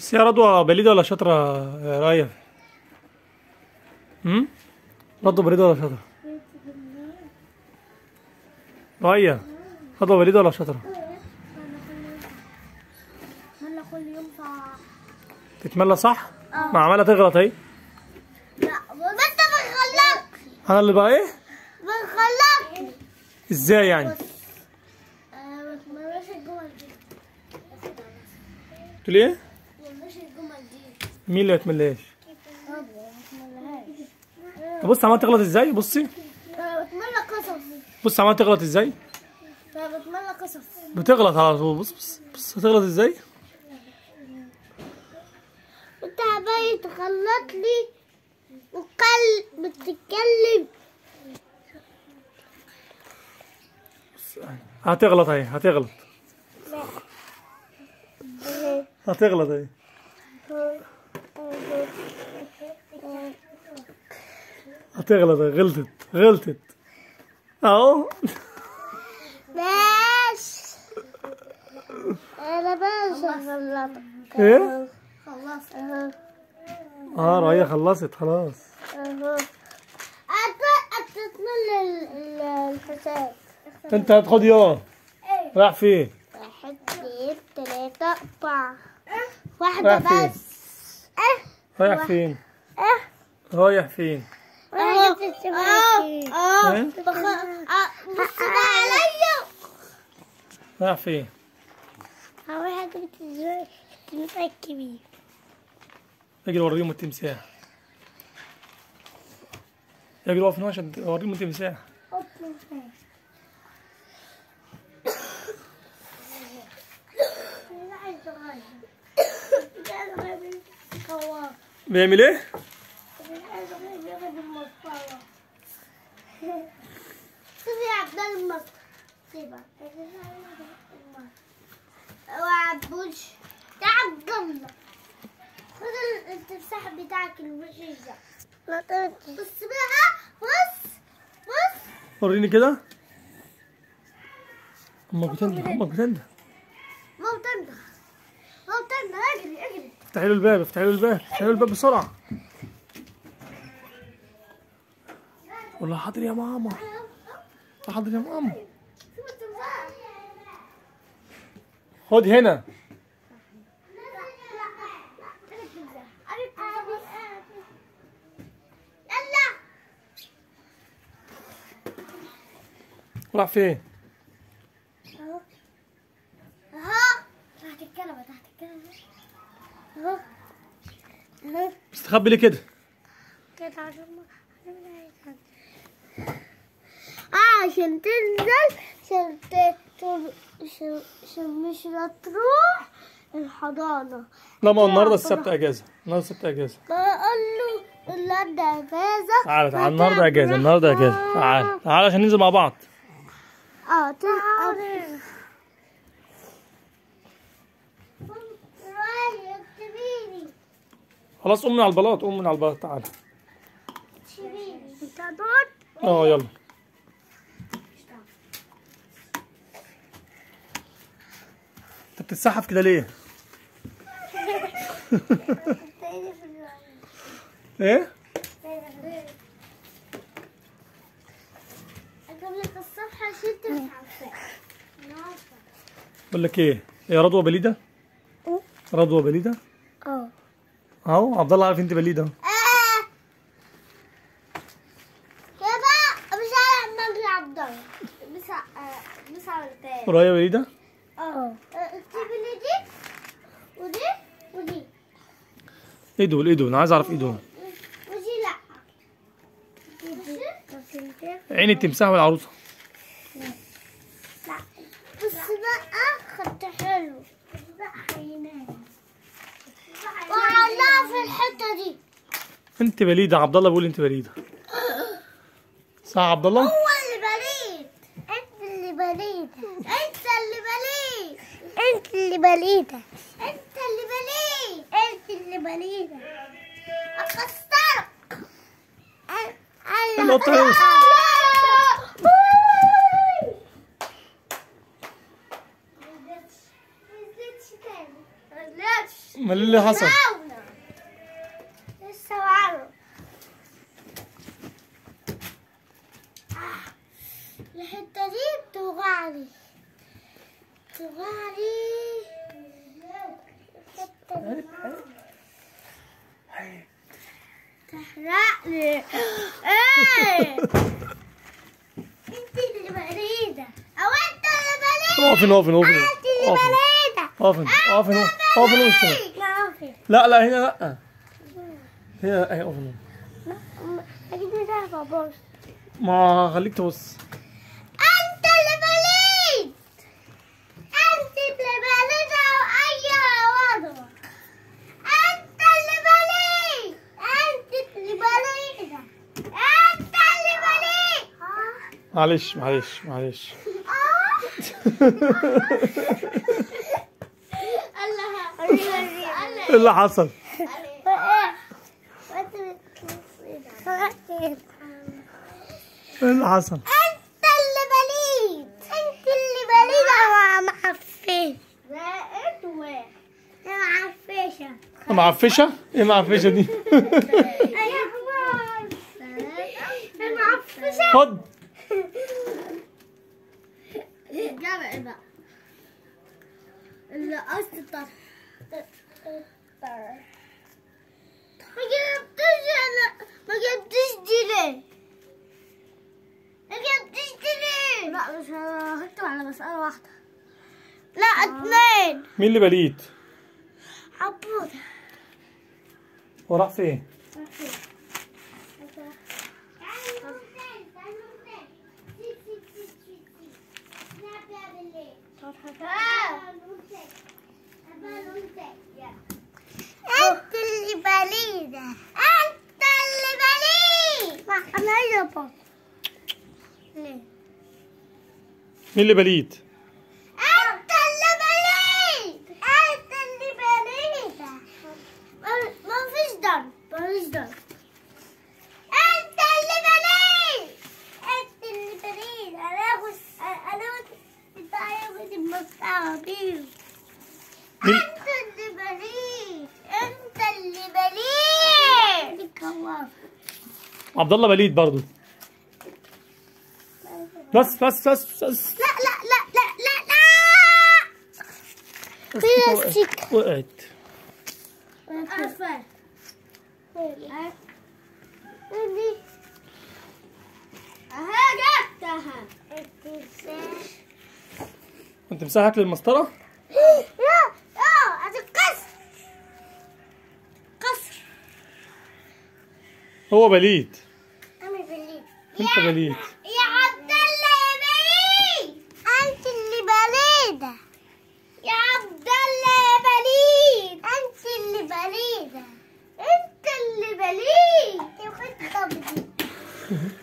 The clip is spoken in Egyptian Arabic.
بس يا رضوى بليدة ولا شاطرة يا راية هم رضوى بليدة ولا شاطرة راية رضوى بليدة ولا شاطرة ملا كل يوم صح تتملى صح ما عمالة تغلط اهي لا بس انت بتغلط انا اللي بقى ايه بتغلط ازاي يعني ما تمرش الجمل دي تقول ايه ما تمرش الجمل دي مين اللي ما يتملاش ما تملهاش بص عمالة تغلط ازاي بصي بتملى قصص بص عمالة تغلط ازاي بتملى قصص بتغلط على طول بص بص بص هتغلط ازاي انت عمال تغلط لي وقل بتتكلم هتغلط اهي هتغلط هتغلط اهي هتغلط اهي غلطت غلطت اهو باش انا باش غلط ايه خلاص اه راية خلصت خلاص أتتمنى الحساب انت هتاخد يوم رايح فين واحد اثنين ثلاثة أربعة واحدة رايح فين؟ بس اه رايح فين اه رايح فين اه اه إيه؟ بخ- اه بص بقى عليا رايح فين أول حاجة بتزوج تمسك كبير اجي اوريهم التمساح اجي اقف هنا عشان اوريهم التمساح بيعمل ايه سيبي يا عبد المصر سيبها وعبوش يا عبد الله خد التمساح بتاعك الوحش ده بص بقى بص بص وريني كده امك بتنده امك بتنده موتنا موتنا اجري اجري افتحي له الباب افتحي له الباب افتحي له الباب بسرعة قول له حاضر يا ماما حاضر يا ماما سيب التمساح خد هنا يلا راح فين اهو تحت الكنبة تحت الكنبة اهو اهو مستخبي ليه كده كده عشان ما اه عشان تنزل عشان ت- ت- عشان- عشان مش هتروح الحضانة لا ما هو النهارده السبت اجازة النهارده السبت اجازة بقول له النهارده اجازة تعالى تعالى النهارده اجازة النهارده اجازة تعالى تعالى عشان ننزل مع بعض اه تعالى اكتبيني خلاص قوم من على البلاط قوم من على البلاط تعالى شبيني انت دول اه يلا انت بتتسحف كده ليه؟ ايه؟ اجيب لك الصفحة عشان انت مش عارفاها أنا عارفة. بقول لك ايه؟ يا رضوى بليده؟ رضوى بليده؟ اه اهو عبد الله عارف انت بليده اهو آه. يا بقى مش عارف نجري عبد الله مش ع- مش عارفة ورايا بليده؟ اه اكتبي لي دي ودي ودي ايه دول ايه دول؟ انا عايز اعرف ايه دول؟ ودي لا ودي عين التمساح والعروسه لا بس بقى خط حلو بس بقى هينام وعلقها في الحتة دي انت بليده عبد الله بيقول انت بليده صح يا عبد الله؟ هو اللي بريد انت اللي بريد انت اللي بريد انت اللي بريدة انت اللي بريد انت اللي بريدة اكسرك القطة ايه؟ ليش امال إيه اللي حصل معاونا. لسه معانا آه، الحتة دي بتوجعني بتوجعني الحتة دي تحرقني ايه انت اللي بريدة او انت اللي بريدة اقفن اقفن اقفن انت اللي اقفن بريدة اقفن اقفن اقفن اقفن لا اقفل لا لا هنا لا هنا اهي اقفن اكيد مش عارفة ابص ما خليك تبص انت اللي بليد انت اللي بليد او اي وضع انت اللي بليد انت اللي بليد انت اللي بليد معلش معلش معلش الله ايه اللي حصل ايه اللي حصل انت اللي بليد انت اللي بليد او معفش زائد واحد معفشة معفشه ايه معفشه دي معفشة خد الجمع بقى اللي قصد الطرح ما جبتش انا ما جبتش دي ليه؟ ما جبتش دي ليه؟ لا مش هكتب على مسألة واحدة لا اتنين مين اللي بليد عبودة هو راح فين انت اللي بليدة انت اللي بليد ما انا يابا ليه مين اللي بليد انت اللي بليد انت اللي بليدة ما ما فيش ضرب ما فيش ضرب انت اللي بليد انت اللي بليد انا اخد انا اخد بتاعي اخد المفتاح بيه مين انت اللي بليد انت اللي بليد الكواف عبد الله بليد برضو بس بس بس بس لا لا لا لا لا لا بلاستيك وقعت عارفة اها جبتها انت مساحك للمسطره لا لا هتتكسر كسر هو بليد أنا بليد انت بليد يا عبد الله يا بليد انت اللي بليده يا عبد الله يا بليد انت اللي بليده انت اللي بليد يا خد